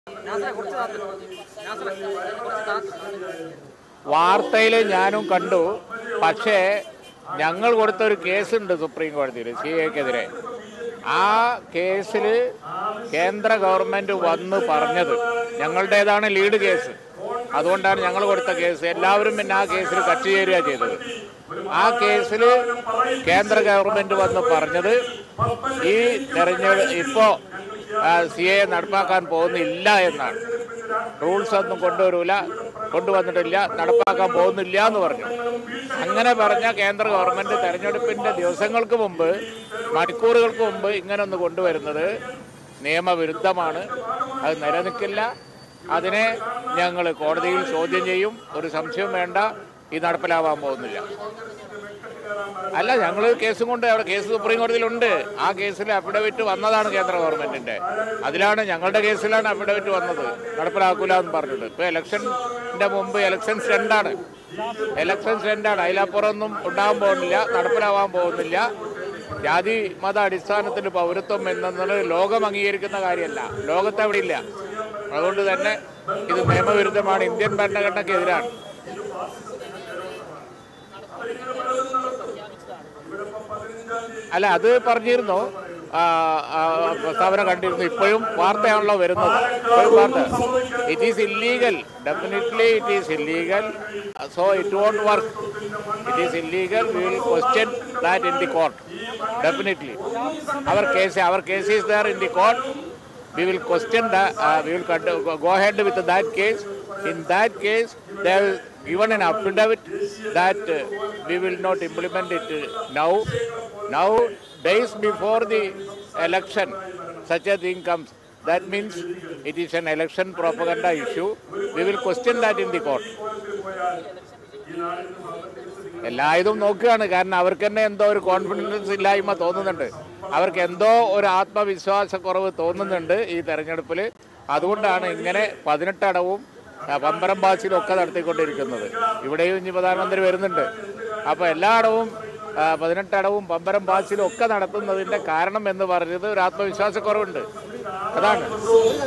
വാർത്തയിൽ ഞാനും കണ്ടു പക്ഷേ ഞങ്ങൾ കൊടുത്ത ഒരു കേസുണ്ട് സുപ്രീം കോടതിയിൽ സി എക്കെതിരെ ആ കേസിൽ കേന്ദ്ര ഗവൺമെന്റ് വന്ന് പറഞ്ഞത് ഞങ്ങളുടേതാണ് ലീഡ് കേസ് അതുകൊണ്ടാണ് ഞങ്ങൾ കൊടുത്ത കേസ് എല്ലാവരും പിന്നെ ആ കേസിൽ കക്ഷി ചേരുക ചെയ്തത് ആ കേസിൽ കേന്ദ്ര ഗവൺമെന്റ് വന്ന് പറഞ്ഞത് ഈ തെരഞ്ഞെടുപ്പ് ഇപ്പോൾ സി എ നടപ്പാക്കാൻ പോകുന്നില്ല എന്നാണ് റൂൾസ് ഒന്നും കൊണ്ടുവരൂല കൊണ്ടുവന്നിട്ടില്ല നടപ്പാക്കാൻ പോകുന്നില്ല എന്ന് പറഞ്ഞു അങ്ങനെ പറഞ്ഞ കേന്ദ്ര ഗവൺമെന്റ് തെരഞ്ഞെടുപ്പിന്റെ ദിവസങ്ങൾക്ക് മുമ്പ് മണിക്കൂറുകൾക്ക് മുമ്പ് ഇങ്ങനെ ഒന്ന് കൊണ്ടുവരുന്നത് നിയമവിരുദ്ധമാണ് അത് നിലനിൽക്കില്ല അതിനെ ഞങ്ങൾ കോടതിയിൽ ചോദ്യം ചെയ്യും ഒരു സംശയവും വേണ്ട ഇത് നടപ്പിലാവാൻ പോകുന്നില്ല അല്ല ഞങ്ങൾ കേസും കൊണ്ട് അവിടെ കേസ് സുപ്രീം കോടതിയിലുണ്ട് ആ കേസിൽ അഫിഡവിറ്റ് വന്നതാണ് കേന്ദ്ര ഗവൺമെന്റിന്റെ അതിലാണ് ഞങ്ങളുടെ കേസിലാണ് അഫിഡവിറ്റ് വന്നത് നടപ്പിലാക്കൂല എന്ന് പറഞ്ഞത് ഇപ്പൊ ഇലക്ഷന്റെ മുമ്പ് ഇലക്ഷൻസ് രണ്ടാണ് ഇലക്ഷൻസ് രണ്ടാണ് അതിലപ്പുറമൊന്നും ഉണ്ടാകാൻ പോകുന്നില്ല നടപ്പിലാവാൻ പോകുന്നില്ല ജാതി മത അടിസ്ഥാനത്തിൽ പൗരത്വം എന്നത് ലോകം അംഗീകരിക്കുന്ന കാര്യമല്ല ലോകത്ത് അവിടെ ഇല്ല അതുകൊണ്ട് തന്നെ ഇത് നിയമവിരുദ്ധമാണ് ഇന്ത്യൻ ഭരണഘടനയ്ക്കെതിരാണ് അല്ല അത് പറഞ്ഞിരുന്നു ആ, ആ, പ്രസ്താവന കണ്ടിരുന്നു ഇപ്പോഴും വാർത്തയാണല്ലോ വരുന്നത് ഇപ്പോഴും വാർത്ത it is illegal definitely it is illegal so it won't work it is illegal we will question that in the court definitely our case our case is there in the court we will question the, uh, we will condu- go- go ahead with that case. In that case, they have given an affidavit that uh, we will not implement it uh, now. Now, days before the election, such a thing comes. That means it is an election propaganda issue. We will question that in the court. എല്ലായിതും നോക്കുകയാണ് കാരണം അവർക്ക് തന്നെ എന്തോ ഒരു confidence ഇല്ലായ്മ തോന്നുന്നുണ്ട് അവർക്ക് എന്തോ ഒരു ആത്മവിശ്വാസക്കുറവ് തോന്നുന്നുണ്ട് ഈ തെരഞ്ഞെടുപ്പിൽ അതുകൊണ്ടാണ് ഇങ്ങനെ പതിനെട്ടടവും ആ, പമ്പരം ബാച്ചിലും ഒക്കെ നടത്തിക്കൊണ്ടിരിക്കുന്നത് ഇവിടെയും ഇനി പ്രധാനമന്ത്രി വരുന്നുണ്ട് അപ്പോൾ എല്ലായിടവും ആ, പതിനെട്ടടവും പമ്പരം ബാച്ചിലും ഒക്കെ നടത്തുന്നതിൻ്റെ കാരണം എന്ന് പറഞ്ഞത് ഒരു ആത്മവിശ്വാസക്കുറവുണ്ട് അതാണ്